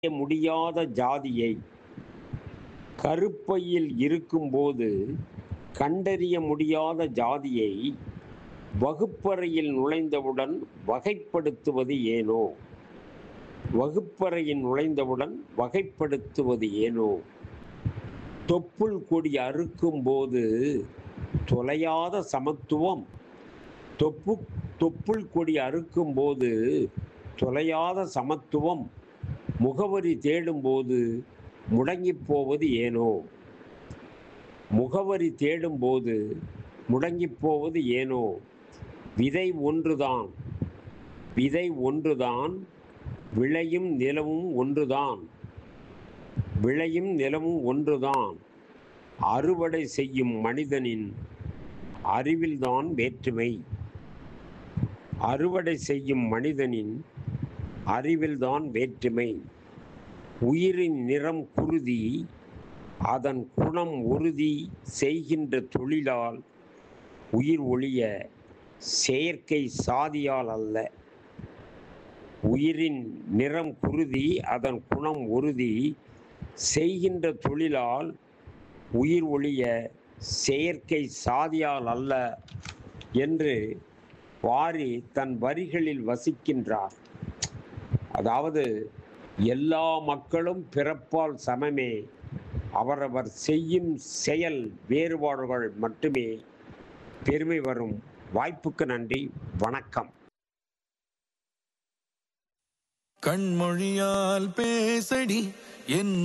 முடியாத ஜாதியை கருப்பையில் இருக்கும்போது கண்டறிய முடியாத ஜாதியை வகுப்பறையில் நுழைந்தவுடன் வகைப்படுத்துவது ஏனோ வகுப்பறையில் நுழைந்தவுடன் வகைப்படுத்துவது ஏனோ தொப்புள் கொடி அறுக்கும்போது தொலையாத சமத்துவம் தொப்பு தொப்புள் கொடி அறுக்கும்போது தொலையாத சமத்துவம் முகவரி தேடும்போது முடங்கிப் போவது ஏனோ முகவரி தேடும்போது முடங்கிப் போவது ஏனோ விதை ஒன்றுதான் விதை ஒன்றுதான் விளையும் நிலவும் ஒன்றுதான் விளையும் நிலவும் ஒன்றுதான் அறுவடை செய்யும் மனிதனின் அறிவில்தான் வேற்றுமை அறுவடை செய்யும் மனிதனின் அறிவில்தான் வேற்றுமை உயிரின் நிறம் குருதி அதன் குணம் உறுதி செய்கின்ற தொழிலால் உயிர் ஒளிய செயற்கை சாதியால் அல்ல உயிரின் நிறம் குருதி அதன் குணம் உறுதி செய்கின்ற தொழிலால் உயிர் ஒளிய செயற்கை சாதியால் அல்ல என்று வாரி தன் வரிகளில் வசிக்கின்றார் அதாவது எல்லா மக்களும் பிறப்பால் சமமே அவரவர் செய்யும் செயல் வேறுபாடுகள் மட்டுமே பெருமை வரும் வாய்ப்புக்கு நன்றி வணக்கம் கண்மொழியால் பேசடி என்